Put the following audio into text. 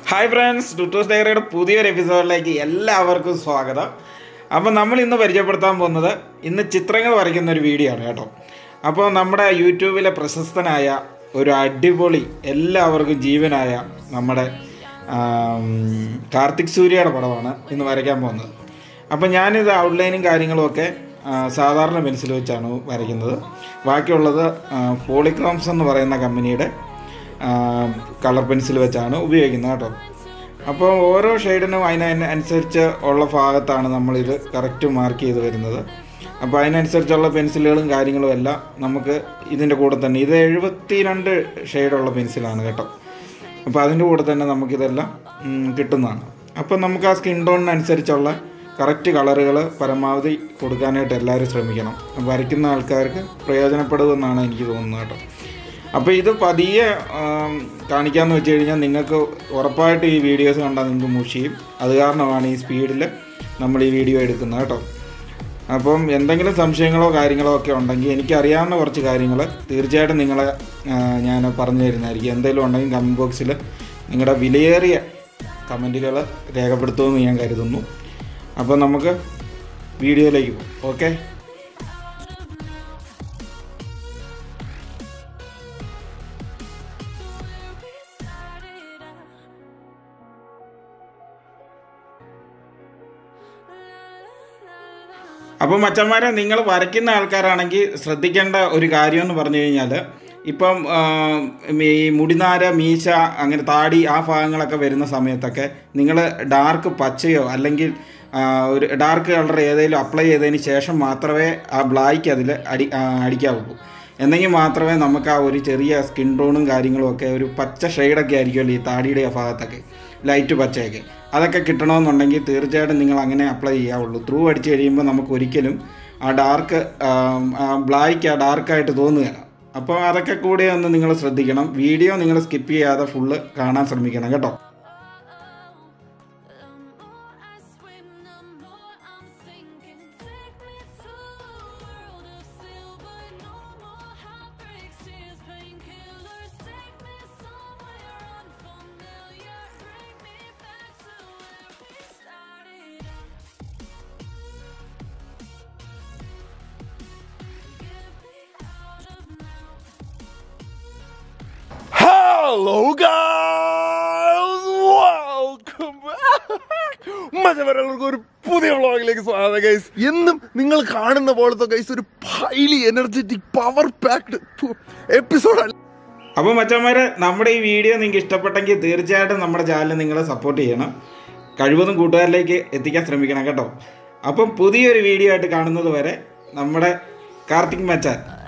Hi friends ടുട്ടൂസ് ഡയറിയുടെ പുതിയൊരു എപ്പിസോഡിലേക്ക് എല്ലാവർക്കും സ്വാഗതം അപ്പോൾ നമ്മൾ ഇന്ന് പരിചയപ്പെടുത്താൻ പോകുന്നത് ഇന്ന് ചിത്രങ്ങൾ വരയ്ക്കുന്ന ഒരു വീഡിയോ ആണ് കേട്ടോ അപ്പോൾ നമ്മുടെ യൂട്യൂബിലെ പ്രശസ്തനായ ഒരു അടിപൊളി എല്ലാവർക്കും ജീവനായ നമ്മുടെ ആം, കാർത്തിക് സൂര്യയുടെ പടമാണ് ഇന്ന് വരയ്ക്കാൻ പോകുന്നത് അപ്പോൾ ഞാനിത് ഔട്ട്ലൈനും കാര്യങ്ങളുമൊക്കെ ആ, സാധാരണ പെൻസിൽ വെച്ചാണ് വരയ്ക്കുന്നത് ബാക്കിയുള്ളത് പോളിക്രോംസ് എന്ന് പറയുന്ന കമ്പനിയുടെ കളർ പെൻസിൽ വെച്ചാണ് ഉപയോഗിക്കുന്നത് കേട്ടോ അപ്പോൾ ഓരോ ഷെയ്ഡിനും അതിന് അനുസരിച്ച് ഉള്ള ഭാഗത്താണ് നമ്മളിത് കറക്റ്റ് മാർക്ക് ചെയ്ത് വരുന്നത് അപ്പോൾ അതിനനുസരിച്ചുള്ള പെൻസിലുകളും കാര്യങ്ങളും എല്ലാം നമുക്ക് ഇതിൻ്റെ കൂടെ തന്നെ ഇത് എഴുപത്തി രണ്ട് ഷെയ്ഡുള്ള പെൻസിലാണ് കേട്ടോ അപ്പോൾ അതിൻ്റെ കൂടെ തന്നെ നമുക്കിതെല്ലാം ഉം, കിട്ടുന്നതാണ് അപ്പോൾ നമുക്ക് ആ സ്കിൻ ടോണിനനുസരിച്ചുള്ള കറക്റ്റ് കളറുകൾ പരമാവധി കൊടുക്കാനായിട്ട് എല്ലാവരും ശ്രമിക്കണം വരയ്ക്കുന്ന ആൾക്കാർക്ക് പ്രയോജനപ്പെടുമെന്നാണ് എനിക്ക് തോന്നുന്നത് കേട്ടോ അപ്പോൾ ഇത് പതിയെ ആം, കാണിക്കാമെന്ന് വെച്ച് കഴിഞ്ഞാൽ നിങ്ങൾക്ക് ഉറപ്പായിട്ട് ഈ വീഡിയോസ് കണ്ടാൽ നിങ്ങൾക്ക് മുഷിയും അത് കാരണമാണ് ഈ സ്പീഡിൽ നമ്മൾ ഈ വീഡിയോ എടുക്കുന്നത് കേട്ടോ അപ്പം എന്തെങ്കിലും സംശയങ്ങളോ കാര്യങ്ങളോ ഒക്കെ ഉണ്ടെങ്കിൽ എനിക്കറിയാവുന്ന കുറച്ച് കാര്യങ്ങൾ തീർച്ചയായിട്ടും നിങ്ങളെ ആ, ഞാൻ പറഞ്ഞു തരുന്നതായിരിക്കും എന്തെങ്കിലും ഉണ്ടെങ്കിൽ കമൻറ്റ് ബോക്സിൽ നിങ്ങളുടെ വിലയേറിയ കമൻറ്റുകൾ രേഖപ്പെടുത്തുമെന്ന് ഞാൻ കരുതുന്നു അപ്പോൾ നമുക്ക് വീഡിയോയിലേക്ക് പോകും ഓക്കെ അപ്പോൾ മച്ചന്മാരെ നിങ്ങൾ വരയ്ക്കുന്ന ആൾക്കാരാണെങ്കിൽ ശ്രദ്ധിക്കേണ്ട ഒരു കാര്യം എന്ന് പറഞ്ഞു കഴിഞ്ഞാൽ ഇപ്പം ആ, ഈ മുടിനാര മീശ അങ്ങനെ താടി ആ ഭാഗങ്ങളൊക്കെ വരുന്ന സമയത്തൊക്കെ നിങ്ങൾ ഡാർക്ക് പച്ചയോ അല്ലെങ്കിൽ ആ, ഒരു ഡാർക്ക് കളർ ഏതെങ്കിലും അപ്ലൈ ചെയ്തതിന് ശേഷം മാത്രമേ ആ ബ്ലാക്ക് അതിൽ അടി ആ, അടിക്കാവുള്ളൂ എന്നെങ്കിൽ മാത്രമേ നമുക്ക് ആ ഒരു ചെറിയ സ്കിൻ ടോണും കാര്യങ്ങളും ഒക്കെ ഒരു പച്ച ഷെയ്ഡൊക്കെ ആയിരിക്കുമല്ലോ ഈ താടിയുടെ ആ ഭാഗത്തൊക്കെ ലൈറ്റ് പച്ചയൊക്കെ അതൊക്കെ കിട്ടണമെന്നുണ്ടെങ്കിൽ തീർച്ചയായിട്ടും നിങ്ങൾ അങ്ങനെ അപ്ലൈ ചെയ്യാവുള്ളൂ ത്രൂ അടിച്ച് കഴിയുമ്പോൾ നമുക്ക് ഒരിക്കലും ആ ഡാർക്ക് ബ്ലാക്ക് ആ ഡാർക്കായിട്ട് തോന്നുകയില്ല അപ്പോൾ അതൊക്കെ കൂടെ ഒന്ന് നിങ്ങൾ ശ്രദ്ധിക്കണം വീഡിയോ നിങ്ങൾ സ്കിപ്പ് ചെയ്യാതെ ഫുള്ള് കാണാൻ ശ്രമിക്കണം കേട്ടോ Hello guys! Welcome back! മറ്റവരെല്ലാവർക്കും ഒരു പുതിയ വ്ളോഗിലേക്ക് സ്വാഗതം ഗൈസ് എന്നും നിങ്ങൾ കാണുന്ന പോലത്തെ ഗൈസ് ഒരു highly energetic power packed episode അപ്പോൾ മച്ചന്മാരെ നമ്മുടെ ഈ വീഡിയോ നിങ്ങൾക്ക് ഇഷ്ടപ്പെട്ടെങ്കിൽ തീർച്ചയായിട്ടും നമ്മുടെ ചാനൽ നിങ്ങൾ സപ്പോർട്ട് ചെയ്യണം കഴിവതും കൂട്ടുകാരിലേക്ക് എത്തിക്കാൻ ശ്രമിക്കണം കേട്ടോ അപ്പം പുതിയൊരു വീഡിയോ ആയിട്ട് കാണുന്നത് വരെ നമ്മുടെ കാർത്തിക് മച്ചാൻ